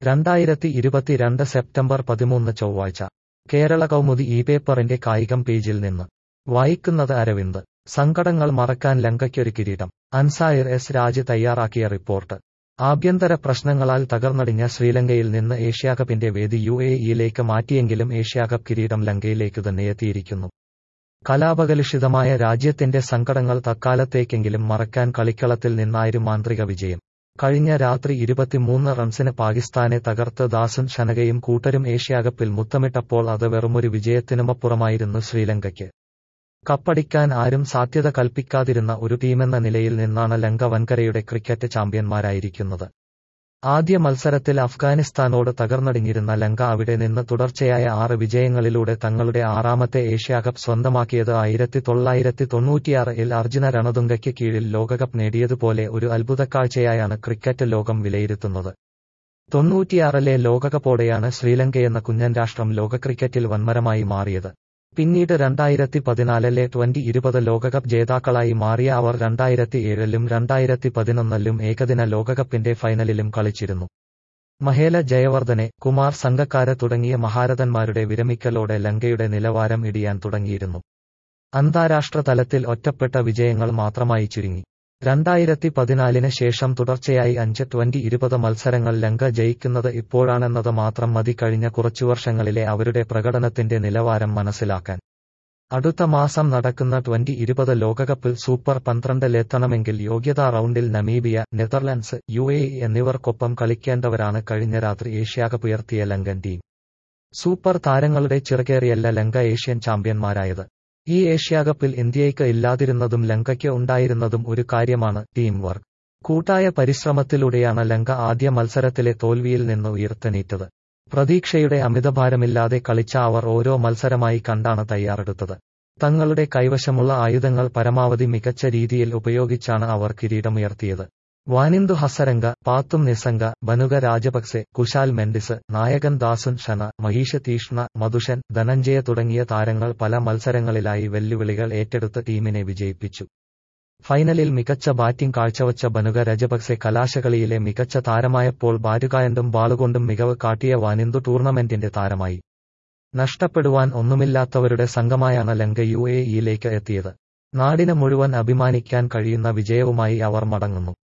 രണ്ടായിരത്തി ഇരുപത്തിരണ്ട് സെപ്റ്റംബർ പതിമൂന്ന് ചൊവ്വാഴ്ച കേരള കൗമുദി ഈ പേപ്പറിന്റെ കായികം പേജിൽ നിന്ന് വായിക്കുന്നത് അരവിന്ദ് സങ്കടങ്ങൾ മറക്കാൻ ലങ്കയ്ക്കൊരു കിരീടം അൻസായർ എസ് രാജ് തയ്യാറാക്കിയ റിപ്പോർട്ട് ആഭ്യന്തര പ്രശ്നങ്ങളാൽ തകർന്നടിഞ്ഞ ശ്രീലങ്കയിൽ നിന്ന് ഏഷ്യാകപ്പിന്റെ വേദി യു എ ഇയിലേക്ക് മാറ്റിയെങ്കിലും ഏഷ്യാകപ്പ് കിരീടം ലങ്കയിലേക്കു തന്നെ എത്തിയിരിക്കുന്നു കലാപകലുഷിതമായ രാജ്യത്തിന്റെ സങ്കടങ്ങൾ തക്കാലത്തേക്കെങ്കിലും മറക്കാൻ കളിക്കളത്തിൽ നിന്നായിരുന്നു മാന്ത്രിക വിജയം കഴിഞ്ഞ രാത്രി ഇരുപത്തിമൂന്ന് റൺസിന് പാകിസ്ഥാനെ തകർത്ത് ദാസുൻ ഷനകയും കൂട്ടരും ഏഷ്യാകപ്പിൽ മുത്തമിട്ടപ്പോൾ അത് വെറുമൊരു വിജയത്തിനുമപ്പുറമായിരുന്നു ശ്രീലങ്കയ്ക്ക് കപ്പടിക്കാൻ ആരും സാധ്യത കൽപ്പിക്കാതിരുന്ന ഒരു ടീമെന്ന നിലയിൽ നിന്നാണ് ലങ്ക വൻകരയുടെ ക്രിക്കറ്റ് ചാമ്പ്യന്മാരായിരിക്കുന്നത് ആദ്യ മത്സരത്തിൽ അഫ്ഗാനിസ്ഥാനോട് തകർന്നടിഞ്ഞിരുന്ന ലങ്ക അവിടെ നിന്ന് തുടർച്ചയായ ആറ് വിജയങ്ങളിലൂടെ തങ്ങളുടെ ആറാമത്തെ ഏഷ്യാകപ്പ് സ്വന്തമാക്കിയത് ആയിരത്തി തൊള്ളായിരത്തി തൊണ്ണൂറ്റിയാറിൽ അർജുന രണതുങ്കയ്ക്ക് കീഴിൽ ലോകകപ്പ് നേടിയതുപോലെ ഒരു അത്ഭുതക്കാഴ്ചയായാണ് ക്രിക്കറ്റ് ലോകം വിലയിരുത്തുന്നത് തൊണ്ണൂറ്റിയാറിലെ ലോകകപ്പോടെയാണ് ശ്രീലങ്കയെന്ന കുഞ്ഞൻ രാഷ്ട്രം ലോക ക്രിക്കറ്റിൽ വൻമരമായി മാറിയത് പിന്നീട് രണ്ടായിരത്തി പതിനാലിലെ ട്വന്റി ഇരുപത് ലോകകപ്പ് ജേതാക്കളായി മാറിയ അവർ രണ്ടായിരത്തി ഏഴിലും രണ്ടായിരത്തി പതിനൊന്നിലും ഏകദിന ലോകകപ്പിന്റെ ഫൈനലിലും കളിച്ചിരുന്നു മഹേല ജയവർദ്ധനെ കുമാർ സംഘക്കാര തുടങ്ങിയ മഹാരഥന്മാരുടെ വിരമിക്കലോടെ ലങ്കയുടെ നിലവാരം ഇടിയാൻ തുടങ്ങിയിരുന്നു അന്താരാഷ്ട്ര തലത്തിൽ ഒറ്റപ്പെട്ട വിജയങ്ങൾ മാത്രമായി ചുരുങ്ങി രണ്ടായിരത്തി പതിനാലിന് ശേഷം തുടർച്ചയായി അഞ്ച് ട്വന്റി ഇരുപത് മത്സരങ്ങൾ ലങ്ക ജയിക്കുന്നത് ഇപ്പോഴാണെന്നത് മാത്രം മതി കഴിഞ്ഞ കുറച്ചു വർഷങ്ങളിലെ അവരുടെ പ്രകടനത്തിന്റെ നിലവാരം മനസ്സിലാക്കാൻ അടുത്ത മാസം നടക്കുന്ന ട്വന്റി ഇരുപത് ലോകകപ്പിൽ സൂപ്പർ പന്ത്രണ്ടിലെത്തണമെങ്കിൽ യോഗ്യതാ റൗണ്ടിൽ നമീബിയ നെതർലൻഡ്സ് യു എ എന്നിവർക്കൊപ്പം കളിക്കേണ്ടവരാണ് കഴിഞ്ഞ രാത്രി ഏഷ്യാകപ്പ് ഉയർത്തിയ ലങ്കൻ ടീം സൂപ്പർ താരങ്ങളുടെ ചിറകേറിയല്ല ലങ്ക ഏഷ്യൻ ചാമ്പ്യന്മാരായത് ഈ ഏഷ്യാകപ്പിൽ ഇന്ത്യയ്ക്ക് ഇല്ലാതിരുന്നതും ലങ്കയ്ക്ക് ഉണ്ടായിരുന്നതും ഒരു കാര്യമാണ് ടീം വർക്ക് കൂട്ടായ പരിശ്രമത്തിലൂടെയാണ് ലങ്ക ആദ്യ മത്സരത്തിലെ തോൽവിയിൽ നിന്ന് ഉയർത്തെണീറ്റത് പ്രതീക്ഷയുടെ അമിതഭാരമില്ലാതെ കളിച്ച അവർ ഓരോ മത്സരമായി കണ്ടാണ് തയ്യാറെടുത്തത് തങ്ങളുടെ കൈവശമുള്ള ആയുധങ്ങൾ പരമാവധി മികച്ച രീതിയിൽ ഉപയോഗിച്ചാണ് അവർ കിരീടമുയർത്തിയത് വാനിന്ദു ഹസരംഗ പാത്തും നിസംഗ ബനുക രാജപക്സെ കുശാൽ മെൻഡിസ് നായകൻ ദാസുൻ ഷന മഹീഷ് തീഷ്ണ മധുഷൻ ധനഞ്ജയ തുടങ്ങിയ താരങ്ങൾ പല മത്സരങ്ങളിലായി വെല്ലുവിളികൾ ഏറ്റെടുത്ത് ടീമിനെ വിജയിപ്പിച്ചു ഫൈനലിൽ മികച്ച ബാറ്റിംഗ് കാഴ്ചവച്ച ബനുക രജപക്സെ കലാശകളിയിലെ മികച്ച താരമായപ്പോൾ ബാറ്റുകായന്തും ബാളുകൊണ്ടും മികവ് കാട്ടിയ വാനിന്ദു ടൂർണമെന്റിന്റെ താരമായി നഷ്ടപ്പെടുവാൻ ഒന്നുമില്ലാത്തവരുടെ സംഘമായാണ് ലങ്ക യു എ ഇയിലേക്ക് എത്തിയത് നാടിന് മുഴുവൻ അഭിമാനിക്കാൻ കഴിയുന്ന വിജയവുമായി അവർ മടങ്ങുന്നു